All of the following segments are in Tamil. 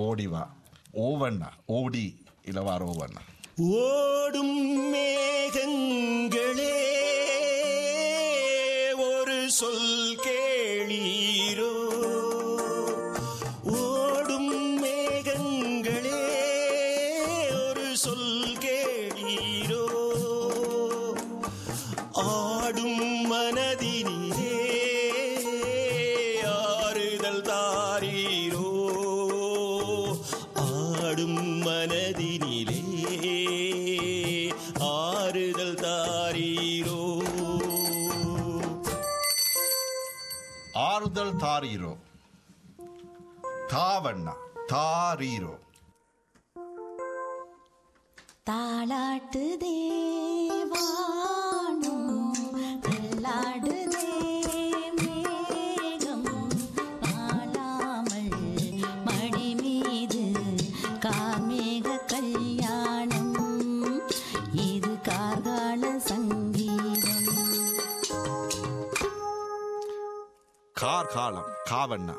ஓடிவா ஓவண்ணா ஓடி இலவார ஓவண்ணா ஓடும் மேகங்களே ஒரு சொல் கேளீரோ ஓடும் மேகங்களே ஒரு சொல் கேளீரோ ஆடும் மனதினிலே ஆறுதல் தாரீரோ ஆடும் மனதினிலே ஆறுதல் தாரீரோ ஆறுதல் தாரீரோ தாவண்ணா தாரீரோ தாளாட்டு தேவானும் தள்ளாடு மேகம் ஆளாமல் மடி மீது கார்மேக கல்யாணம் இது கார்கால சங்கீதம் கார்காலம் காவண்ணா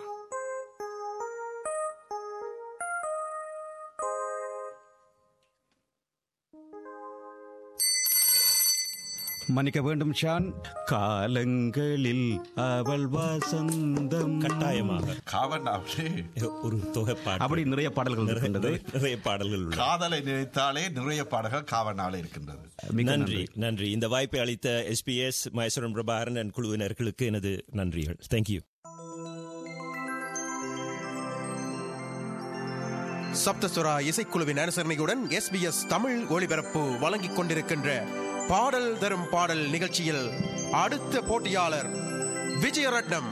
மன்னிக்க வேண்டும் ஷான் காலங்களில் அவள் வசந்தம் கட்டாயமாக காவண்ணா அப்படியே ஒரு தொகை பாடல் அப்படி நிறைய பாடல்கள் இருக்கின்றது நிறைய பாடல்கள் உள்ளன. காதலை நினைத்தாலே நிறைய பாடல்கள் காவண்ணாலே இருக்கின்றது மிக நன்றி நன்றி இந்த வாய்ப்பை அளித்த எஸ்பிஎஸ் மகேஸ்வரன் பிரபாகரன் and குழுவினர்களுக்கு எனது நன்றிகள் தேங்க்யூ சப்தசுரா இசைக்குழுவின் அனுசரணையுடன் எஸ்பிஎஸ் தமிழ் ஒளிபரப்பு வழங்கிக் கொண்டிருக்கின்ற பாடல் தரும் பாடல் நிகழ்ச்சியில் அடுத்த போட்டியாளர் விஜயரட்னம்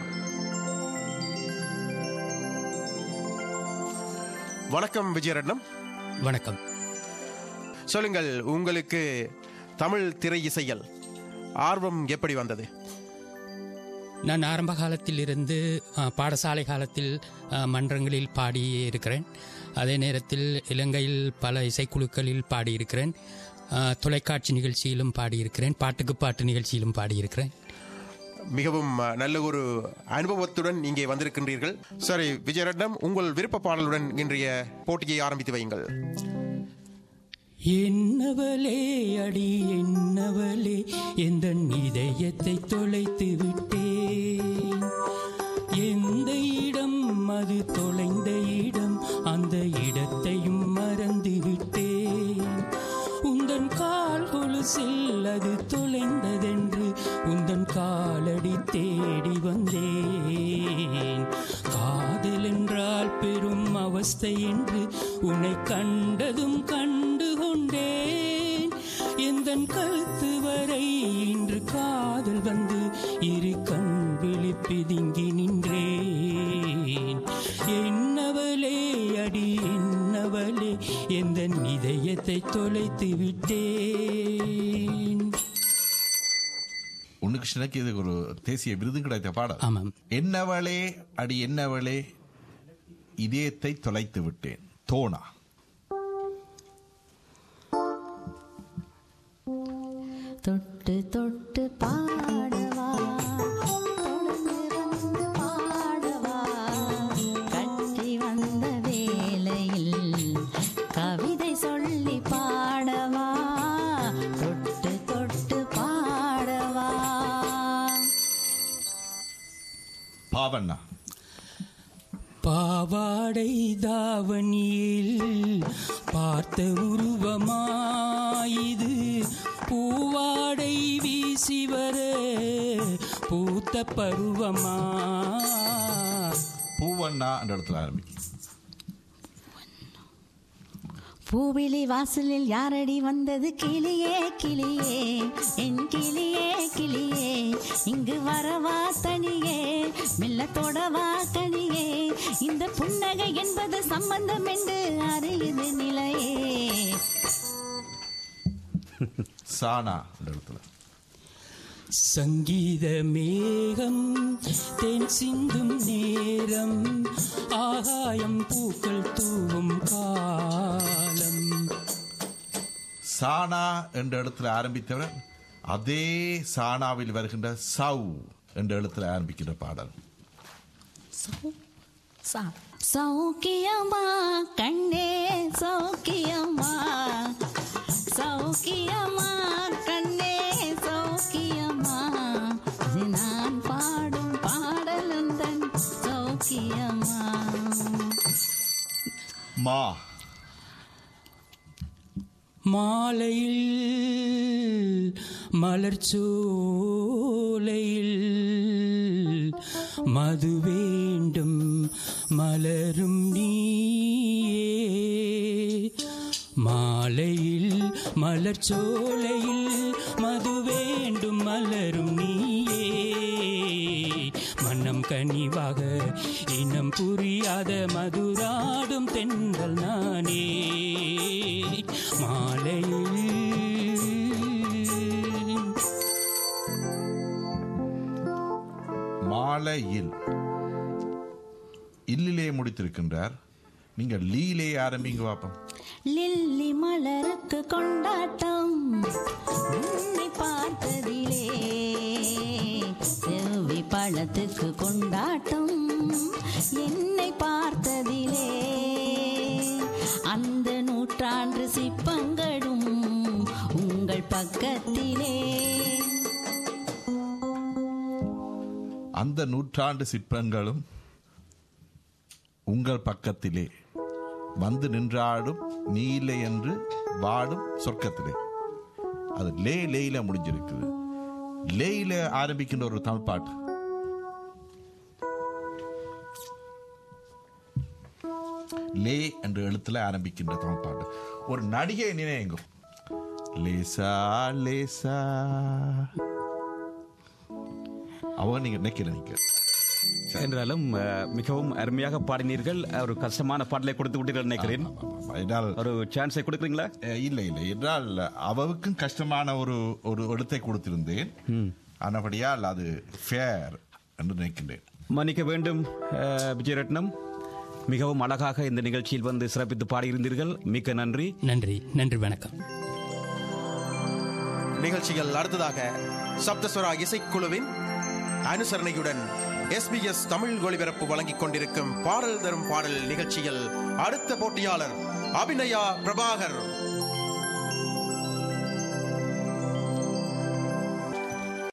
வணக்கம் விஜயரட்னம் வணக்கம் சொல்லுங்கள் உங்களுக்கு தமிழ் திரை இசையில் ஆர்வம் எப்படி வந்தது நான் ஆரம்ப காலத்தில் இருந்து அ, பாடசாலை காலத்தில் அ, மன்றங்களில் பாடியே இருக்கிறேன் அதே நேரத்தில் இலங்கையில் பல இசைக்குழுக்களில் பாடியிருக்கிறேன் அ, தொலைக்காட்சி நிகழ்ச்சியிலும் பாடியிருக்கிறேன் பாட்டுக்கு பாட்டு நிகழ்ச்சியிலும் பாடியிருக்கிறேன் மிகவும் அஹ், நல்ல ஒரு அனுபவத்துடன் இங்கே வந்திருக்கின்றீர்கள் சரி விஜயரட்னம் உங்கள் விருப்ப பாடலுடன் இன்றைய போட்டியை ஆரம்பித்து வையுங்கள் என்னவளே அடி என்னவளே எந்த இதயத்தை தொலைத்து விட்டேன் எந்த இடம் அது தொலைந்த இடம் அந்த இடத்தையும் மறந்து விட்டேன் உந்தன் கால் கொலுசில் அது தொலைந்ததென்று உந்தன் காலடி தேடி வந்தேன் காதல் என்றால் பெரும் அவஸ்தை என்று உன்னை கண்டதும் கண்டு கொண்டேன் எந்தன் கழுத்து வரை இன்று காதல் வந்து இரு கண் விழிப்பிதுங்கி நின்றேன் என்னவளே அடி என்னவளே எந்த இதயத்தை தொலைத்து விட்டேன் உன்னிகிருஷ்ணனுக்கு இது ஒரு தேசிய விருது கிடைத்த பாடல் ஆமாம் என்னவளே அடி என்னவளே இதயத்தை தொலைத்து விட்டேன் தோணா தொட்டு தொட்டு பாடவா தொடர்ந்து வந்து பாடவா கட்டி வந்த வேளையில் கவிதை சொல்லி பாடவா தொட்டு தொட்டு பாடவா பாவண்ணா பாவாடை தாவணியில் பார்த்த உருவமாயிது பூவாடை வீசி வர பூத்த பருவமா பூவண்ணா என்ற இடத்துல ஆரம்பிக்கும் பூவிழி வாசலில் யாரடி வந்தது கிளியே கிளியே என் கிளியே கிளியே இங்கு வரவா தனியே மெல்ல தொடவா கனியே இந்த புன்னகை என்பது சம்பந்தம் என்று அறியுது நிலையே சானா என்ற இடத்துல சங்கீத மேகம் தேன் சிந்தும் நேரம் ஆகாயம் பூக்கள் தூவும் காலம் சானா என்ற இடத்துல ஆரம்பித்தவர் அதே சானாவில் வருகின்ற சவ் என்ற இடத்துல ஆரம்பிக்கின்ற பாடல் சௌக்கியமா மா மாலையில் மலர் சோலையில் மது வேண்டும் மலரும் நீயே மாலையில் மலர் சோலையில் மது வேண்டும் மலரும் நீயே மன்னம் கனிவாக இனம் புரியாத மதுராடும் தென்றல் நானே மாலையில் மாலையில் இல்லிலே முடித்திருக்கின்றார் நீங்கள் லீலே ஆரம்பிங்க பாப்போம் லில்லி மலருக்கு கொண்டாட்டம் உன்னை பார்த்ததிலே செவ்வி பழத்துக்கு கொண்டாட்டம் என்னை பார்த்ததிலே அந்த நூற்றாண்டு சிப்பங்களும் உங்கள் பக்கத்திலே அந்த நூற்றாண்டு சிற்பங்களும் உங்கள் பக்கத்திலே வந்து நின்றாடும் நீல என்று வாடும் சொர்க்கத்திலே அது லே லேயில முடிஞ்சிருக்குது லேயில ஆரம்பிக்கின்ற ஒரு தமிழ் பாட்டு லே என்ற எழுத்துல ஆரம்பிக்கின்ற தமிழ் பாட்டு ஒரு நடிகை நினைவுங்கும் லேசா லேசா அவங்க நீங்க நினைக்கல நீங்க என்றாலும் அஹ், மிகவும் அருமையாக பாடினீர்கள் ஒரு கஷ்டமான பாடலை கொடுத்து விட்டீர்கள் நினைக்கிறேன் என்றால் ஒரு சான்ஸை கொடுக்குறீங்களா அஹ், இல்லை இல்லை என்றால் அவருக்கும் கஷ்டமான ஒரு ஒரு இடத்தை கொடுத்திருந்தேன் ஆனபடியால் அது ஃபேர் என்று நினைக்கின்றேன் மன்னிக்க வேண்டும் அஹ், விஜயரட்னம் மிகவும் அழகாக இந்த நிகழ்ச்சியில் வந்து சிறப்பித்து பாடியிருந்தீர்கள் மிக்க நன்றி நன்றி நன்றி வணக்கம் நிகழ்ச்சிகள் அடுத்ததாக சப்தஸ்வரா இசைக்குழுவின் அனுசரணையுடன் எஸ்பிஎஸ் தமிழ் ஒளிபரப்பு வழங்கிக் கொண்டிருக்கும் பாடல் தரும் பாடல் நிகழ்ச்சியில் அடுத்த போட்டியாளர் அபிநயா பிரபாகர்